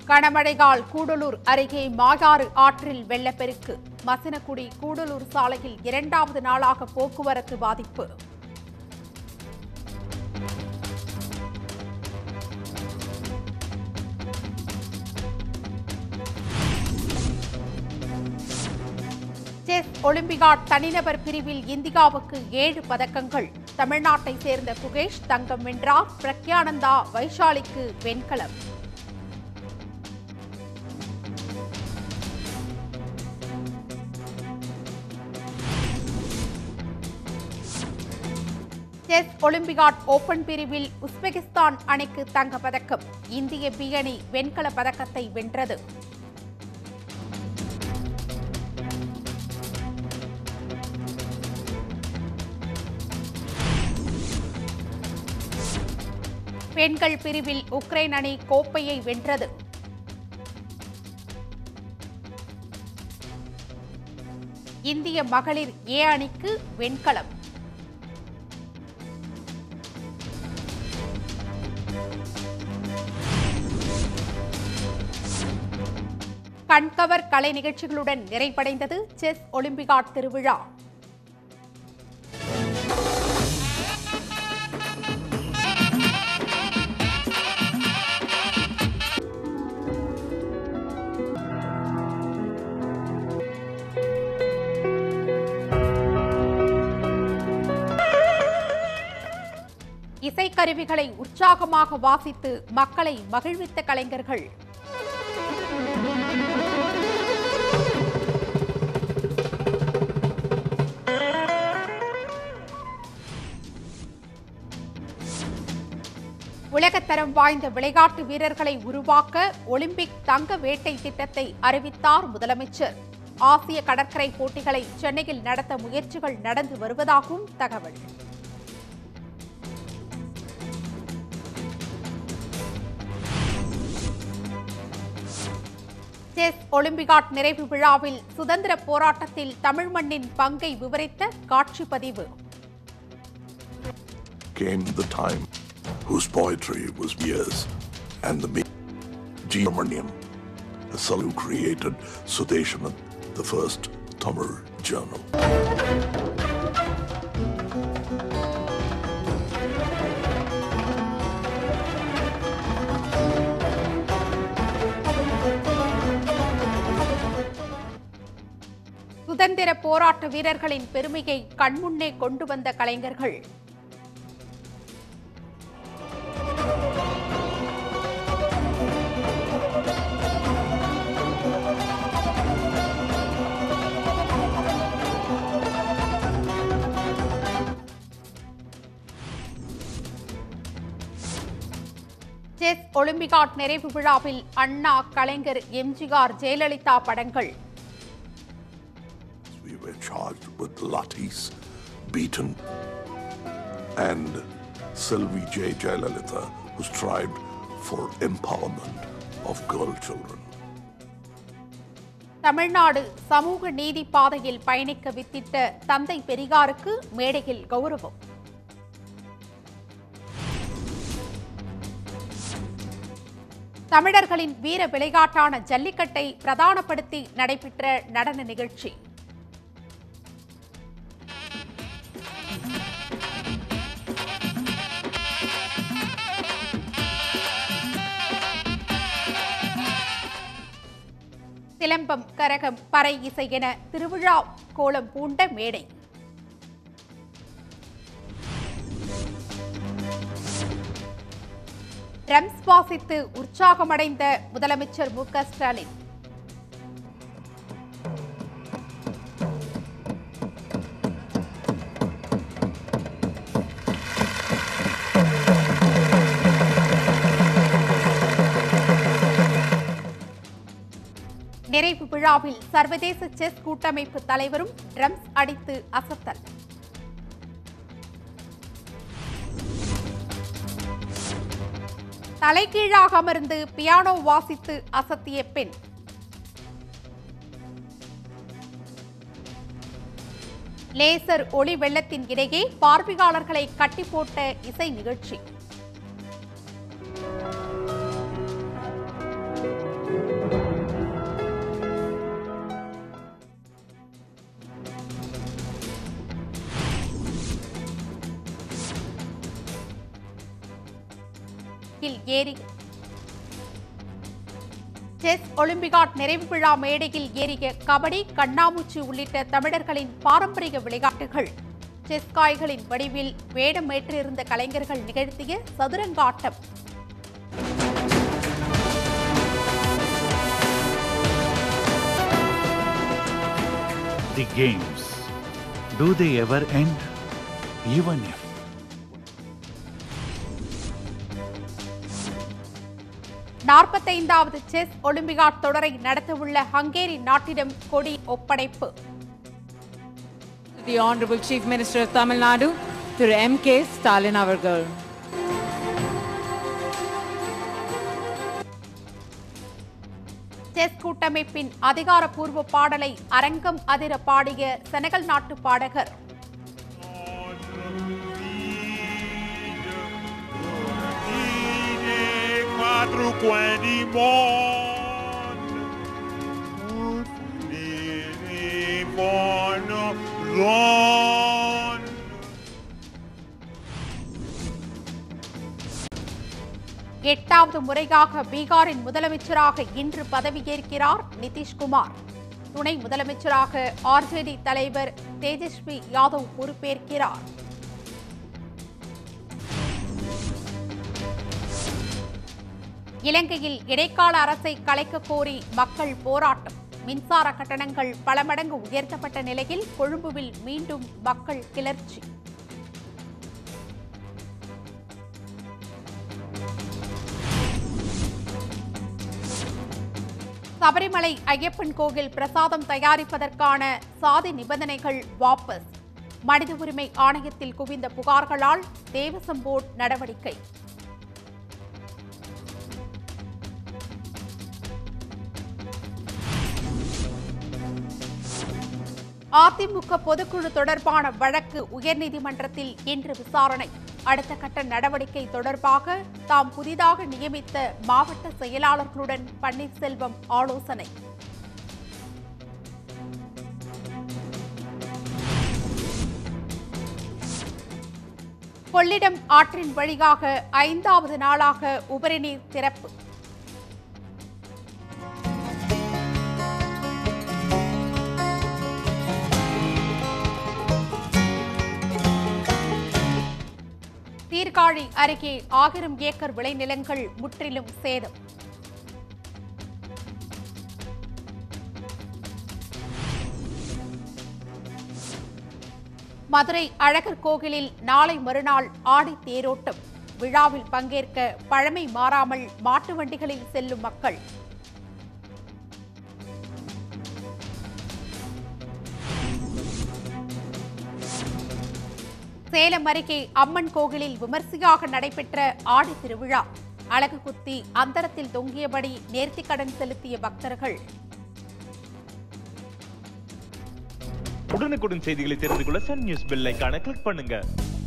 கனமழையால் கூடலூர் அருகே மாயாறு ஆற்றில் வெள்ளப்பெருக்கு மசினகுடி கூடலூர் சாலையில் இரண்டாவது நாளாக போக்குவரத்து பாதிப்பு செஸ் ஒலிம்பியாட் தனிநபர் பிரிவில் இந்தியாவுக்கு ஏழு பதக்கங்கள் தமிழ்நாட்டை சேர்ந்த குகேஷ் தங்கம் வென்றார் பிரக்யானந்தா வைஷாலிக்கு வெண்கலம் செஸ் ஒலிம்பியாட் ஓபன் பிரிவில் உஸ்பெகிஸ்தான் அணிக்கு தங்கப் பதக்கம் இந்திய பி அணி வெண்கல பதக்கத்தை வென்றது பெண்கள் பிரிவில் உக்ரைன் அணி கோப்பையை வென்றது இந்திய மகளிர் ஏ அணிக்கு வெண்கலம் கண்கவர் கலை நிகழ்ச்சிகளுடன் நிறைவடைந்தது செஸ் ஒலிம்பியாட் திருவிழா இசைக்கருவிகளை உற்சாகமாக வாசித்து மக்களை மகிழ்வித்த கலைஞர்கள் உலகத்தரம் வாய்ந்த விளையாட்டு வீரர்களை உருவாக்க ஒலிம்பிக் தங்க வேட்டை திட்டத்தை அறிவித்தார் முதலமைச்சர் ஆசிய கடற்கரை போட்டிகளை சென்னையில் நடத்த முயற்சிகள் நடந்து வருவதாகவும் தகவல் செஸ் ஒலிம்பியாட் நிறைவு விழாவில் சுதந்திர போராட்டத்தில் தமிழ் மண்ணின் பங்கை விவரித்த காட்சி பதிவு came the time whose poetry was years and the me- Germanium, the son who created Sudeshana, the first Tamil journal. சுதந்திர போராட்ட வீரர்களின் பெருமையை கண்முன்னே கொண்டு வந்த கலைஞர்கள் செஸ் ஒலிம்பியாட் நிறைவு விழாவில் அண்ணா கலைஞர் எம்ஜிஆர் ஜெயலலிதா படங்கள் We were charged with lathis, beaten, and Sylvie J. Jayalalitha, who strived for empowerment of girl children. Tamil Nadu சமூக நீதி பாதையில் பயணிக்க வித்திட்ட தந்தை பெரியாருக்கு மேடையில் கௌரவம் தமிழர்களின் வீர விளையாட்டான ஜல்லிக்கட்டை பிரதானப்படுத்தி நடைபெற்ற நடன நிகழ்ச்சி சிலம்பம் கரகம் பறை இசை என திருவிழா கோலம் பூண்ட மேடை ட்ரம்ஸ் வாசித்து உற்சாகமடைந்த முதலமைச்சர் மு க ஸ்டாலின் நிறைவு விழாவில் சர்வதேச செஸ் கூட்டமைப்பு தலைவரும் ட்ரம்ஸ் அடித்து அசத்தல் தலைகீழாக அமர்ந்து பியானோ வாசித்து அசத்திய பெண் லேசர் ஒளி வெள்ளத்தின் இடையே பார்வையாளர்களை கட்டி போட்ட இசை நிகழ்ச்சி இல் ஏறி செஸ் ஒலிம்பிகாட் நிறைவு விழா மேடையில் ஏறிய கபடி கண்ணாமூச்சி உள்ளிட்ட தமிழர்களின் பாரம்பரிய விளையாட்டுகள் செஸ் காய்களின் வடிவில் வேடமேற்றிருந்த கலைஞர்கள் நிகழ்த்திய சதுரங்காட்டம் The games. Do they ever end? Even if. நாற்பத்தைந்தாவது செஸ் ஒலிம்பிகாட் தொடரை நடத்தவுள்ள ஹங்கேரி நாட்டிடம் கொடி ஒப்படைப்பு The Honorable Chief Minister of Tamil Nadu, Thiru M.K. Stalin Avargal. Chess கூட்டமைப்பின் அதிகாரப்பூர்வ பாடலை அரங்கம் அதிர பாடிய செனகல் நாட்டு பாடகர் quatro quindi mon Nini bono ron எட்டாவது முறையாக பீகாரின் முதலமைச்சராக இன்று பதவியேற்கிறார் நிதிஷ்குமார் துணை முதலமைச்சராக ஆர்ஜேடி தலைவர் தேஜஸ்வி யாதவ் பொறுப்பேற்கிறார் இலங்கையில் இடைக்கால அரசை கலைக்க கோரி மக்கள் போராட்டம் மின்சார கட்டணங்கள் பல மடங்கு உயர்த்தப்பட்ட நிலையில் கொழும்புவில் மீண்டும் மக்கள் கிளர்ச்சி சபரிமலை ஐயப்பன் கோவில் பிரசாதம் தயாரிப்பதற்கான சாதி நிபந்தனைகள் வாபஸ் மனித உரிமை ஆணையத்தில் குவிந்த புகார்களால் தேவசம் போர்டு நடவடிக்கை அதிமுக பொதுக்குழு தொடர்பான வழக்கு உயர்நீதிமன்றத்தில் இன்று விசாரணை அடுத்த கட்ட நடவடிக்கை தொடர்பாக தாம் புதிதாக நியமித்த மாவட்ட செயலாளர்களுடன் பன்னீர்செல்வம் ஆலோசனை கொள்ளிடம் ஆற்றின் வழியாக ஐந்தாவது நாளாக உபரி நீர் திறப்பு சீர்காழி அருகே ஆயிரம் ஏக்கர் விளைநிலங்கள் முற்றிலும் சேதம் மதுரை அழகர் கோவிலில் நாளை மறுநாள் ஆடி தேரோட்டம் விழாவில் பங்கேற்க பழமை மாறாமல் மாட்டு வண்டிகளில் செல்லும் மக்கள் சேலம் அருகே அம்மன் கோவிலில் விமர்சையாக நடைபெற்ற ஆடி திருவிழா அழகு குத்தி அந்தரத்தில் தொங்கியபடி நேர்த்திக்கடன் செலுத்திய பக்தர்கள் உடனுக்குடன் செய்திகளை தெரிந்து கொள்ள சன் நியூஸ் பெல் ஐகானை கிளிக் பண்ணுங்க